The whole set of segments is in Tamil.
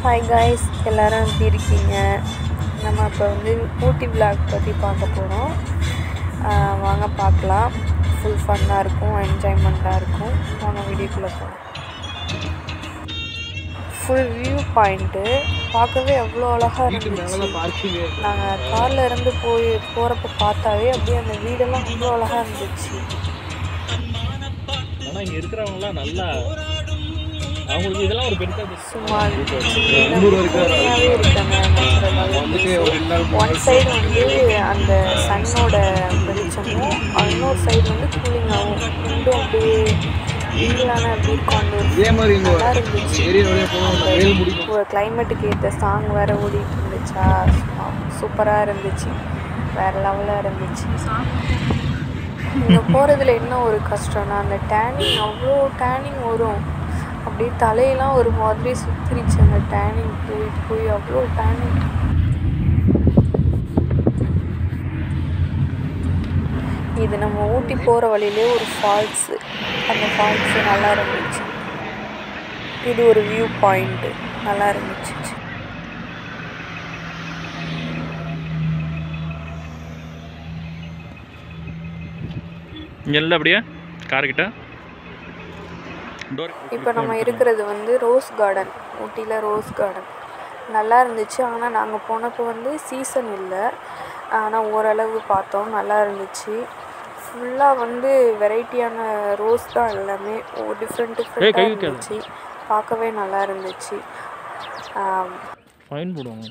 ஹாய் காய்ஸ் எல்லாரும் எப்படி இருக்கீங்க நம்ம இப்போ வந்து ஊட்டி விளாக் பற்றி பார்க்க போகிறோம் வாங்க பார்க்கலாம் ஃபுல் ஃபன்னாக இருக்கும் என்ஜாய்மெண்ட்டாக இருக்கும் வாங்க வீடியோக்குள்ளே போகலாம் ஃபுல் வியூ பாயிண்ட்டு பார்க்கவே எவ்வளோ அழகாக இருந்துச்சு நாங்கள் காரில் இருந்து போய் போகிறப்ப பார்த்தாவே அப்படியே அந்த வீடெல்லாம் அவ்வளோ அழகாக இருந்துச்சு ஆனா இங்க இருக்கிறவங்கலாம் நல்லா அவங்களுக்கு இதெல்லாம் ஒரு பெருசா சும்மா கூலிங்காகவே இருக்காங்க ஒன் சைடு வந்து அந்த சன்னோட வெளிச்சமும் இன்னொரு சைடு வந்து கூலிங்காகவும் ரெண்டும் அப்படியே வீடான அப்படி இருக்கும் அந்த ஒரு இதே மாதிரி இங்க நல்லா இருந்துச்சு ஏரியா வழியா போகணும் வேல் முடிக்கும் ஒரு கிளைமேட்டுக்கு ஏற்ற சாங் வேறு ஓடிட்டு இருந்துச்சா சூப்பராக இருந்துச்சு வேறு லெவலாக இருந்துச்சு இங்கே போகிறதுல என்ன ஒரு கஷ்டம்னா அந்த டேனிங் அவ்வளோ டேனிங் வரும் அப்படியே தலையெல்லாம் ஒரு மாதிரி சுத்திருச்சு அந்த டேனிங் போய் போய் அவ்வளோ டேனிங் இது நம்ம ஊட்டி போகிற வழியிலே ஒரு ஃபால்ஸு அந்த ஃபால்ஸு நல்லா இருந்துச்சு இது ஒரு வியூ பாயிண்ட்டு நல்லா இருந்துச்சு இங்க இல்ல அப்படியே கார்கிட்ட டோர் இப்போ நம்ம இருக்கிறது வந்து ரோஸ் கார்டன் ஊட்டியில் ரோஸ் கார்டன் நல்லா இருந்துச்சு ஆனால் நாங்கள் போனப்போ வந்து சீசன் இல்லை ஆனால் ஓரளவு பார்த்தோம் நல்லா இருந்துச்சு ஃபுல்லாக வந்து வெரைட்டியான ரோஸ் தான் எல்லாமே டிஃப்ரெண்ட் ஏய், கை டிஃப்ரெண்ட்டாக வைக்காத. இருந்துச்சு பார்க்கவே நல்லா இருந்துச்சு ஆம், ஃபைன் போடுவாங்க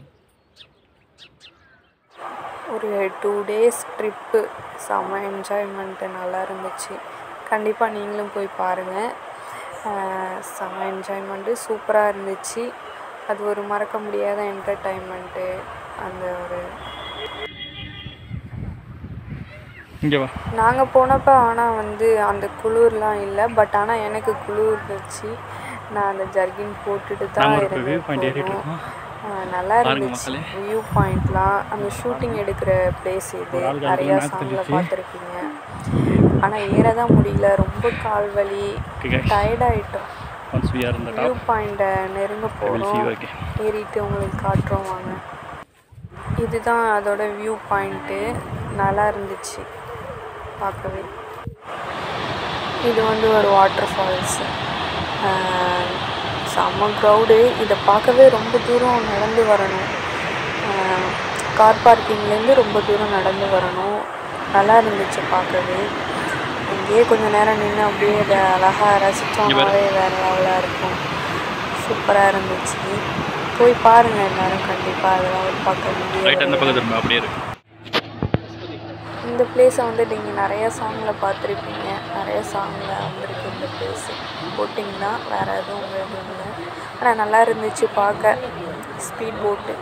ஒரு டூ டேஸ் ட்ரிப்பு செம்ம என்ஜாய்மெண்ட்டு நல்லா இருந்துச்சு கண்டிப்பாக நீங்களும் போய் பாருங்கள் செம்ம என்ஜாய்மெண்ட்டு சூப்பராக இருந்துச்சு அது ஒரு மறக்க முடியாத என்டர்டைன்மெண்ட்டு அந்த ஒரு இங்க வா நாங்கள் போனப்போ ஆனால் வந்து அந்த குளிர்லாம் இல்லை பட் ஆனால் எனக்கு குளிர் இருந்துச்சு நான் அந்த ஜர்கின் போட்டுட்டு தான் நாங்க ஒரு view point இருந்தேன் ஏறிட்டு போனோம். இருக்கோம். ஆ, நல்லா பாருங்க இருந்துச்சு மக்களே. வியூ பாயிண்ட்லாம் அந்த ஷூட்டிங் எடுக்கிற பிளேஸ் இது ஒரு ஆள் நிறையா கால் சாங்கில் தெரிஞ்சிச்சு. பார்த்துருப்பீங்க ஆனால் ஏற தான் முடியல ரொம்ப கால் வலி Okay, guys. டயர்டாயிட்டோம் once we are in the view top பாயிண்ட்டை நெருங்க I will see போகிறோம் you again. ஏறிட்டு உங்களுக்கு காட்டுறோம் வாங்க இதுதான் அதோட வியூ பாயிண்ட்டு நல்லா இருந்துச்சு பார்க்கவே இது வந்து ஒரு வாட்டர் ஃபால்ஸு செம்ம க்ரௌடு இதை பார்க்கவே ரொம்ப தூரம் நடந்து வரணும் கார் பார்க்கிங்லேருந்து ரொம்ப தூரம் நடந்து வரணும் நல்லா இருந்துச்சு பார்க்கவே இங்கேயே கொஞ்சம் நேரம் நின்று அப்படியே இதை அழகாக ரசித்தோம்னாவே வேறு லெவலாக இருக்கும் சூப்பராக இருந்துச்சு போய் பாருங்கள் எல்லாரும் கண்டிப்பாக அதெல்லாம் பார்க்க ரைட் அந்த முடியும் பக்கம் திரும்ப அப்படியே இருக்கு இந்த பிளேஸை வந்து நீங்கள் நிறைய சாங்கில் பார்த்துருப்பீங்க நிறைய சாங்கில் வந்திருக்கு இந்த பிளேஸு போட்டிங் தான் வேறு எதுவும் எதுவும் இல்லை ஆனால் நல்லா இருந்துச்சு பார்க்க ஸ்பீட் போட்டு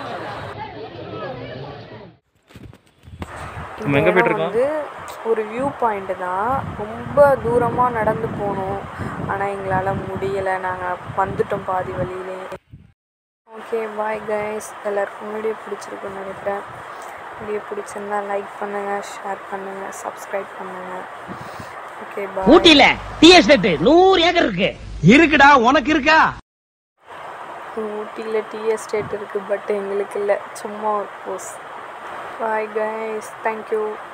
நம்ம எங்க போயிட்டு இருக்கோம்? வந்து ஒரு வியூ பாயிண்ட் தான் ரொம்ப தூரமாக நடந்து போனோம் ஆனால் எங்களால் முடியலை நாங்கள் வந்துட்டோம் பாதி வழியிலே ஓகே பாய் கைஸ் எல்லாருக்கும் வீடியோ பிடிச்சிருக்குன்னு நினைக்கிறேன் வீடியோ பிடிச்சிருந்தா லைக் பண்ணுங்கள் ஷேர் பண்ணுங்கள் சப்ஸ்கிரைப் பண்ணுங்கள் ஓகே பாய் ஊட்டியில டீ எஸ்டேட் நூறு ஏக்கர் இருக்கு இருக்குடா உனக்கு இருக்கா ஊட்டியில் டீ எஸ்டேட் இருக்குது பட் எங்களுக்கு இல்லை சும்மா ஒரு போஸ் பாய் கைஸ் தேங்க்யூ